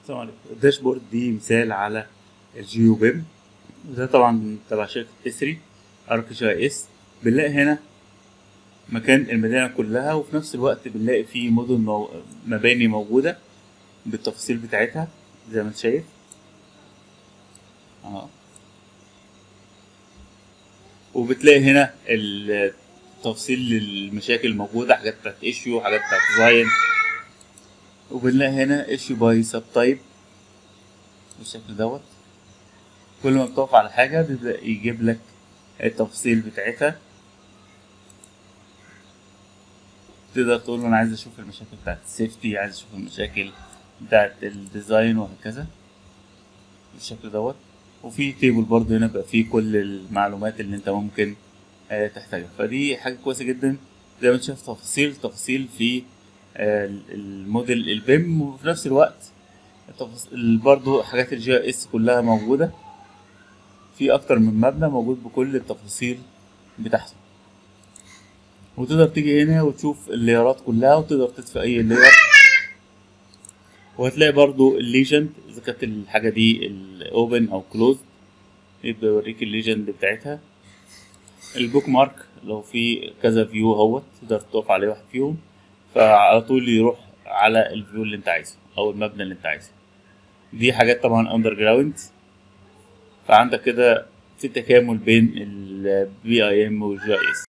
السلام عليكم الداشبورد دي مثال على الجيو بيم وده طبعا تبع شركة اسري ارك جي اس بنلاقي هنا مكان المدينة كلها وفي نفس الوقت بنلاقي فيه مدن مو... مباني موجودة بالتفاصيل بتاعتها زي ما انت شايف اهو وبتلاقي هنا التفصيل المشاكل الموجودة حاجات بتاعت ايشيو حاجات بتاعت ديزاين وبنلاقي هنا ايشيو باي سب تايب بالشكل دوت كل ما بتقف على حاجة بيبدأ يجيب لك التفاصيل بتاعتها تقدر تقول له انا عايز اشوف المشاكل بتاعت السيفتي عايز اشوف المشاكل بتاعت الديزاين وهكذا بالشكل دوت وفي تيبل برضه هنا بقى فيه كل المعلومات اللي انت ممكن آه تحتاجها فدي حاجة كويسة جدا زي ما انت شايف تفاصيل تفاصيل في آه الموديل البيم وفي نفس الوقت برضه حاجات الجي اس كلها موجودة في أكتر من مبنى موجود بكل التفاصيل بتاعته وتقدر تيجي هنا وتشوف الليرات كلها وتقدر تطفي أي لير وهتلاقي برضو الليجند إذا كانت الحاجة دي الأوبن أو كلوز يبقى يوريك الليجند بتاعتها البوك مارك لو في كذا فيو اهوت تقدر تقف عليه واحد فيهم فعلى طول يروح على الفيو اللي انت عايزه او المبنى اللي انت عايزه دي حاجات طبعا اندر جراوند فعندك كده في تكامل بين البي اي ام والجي اس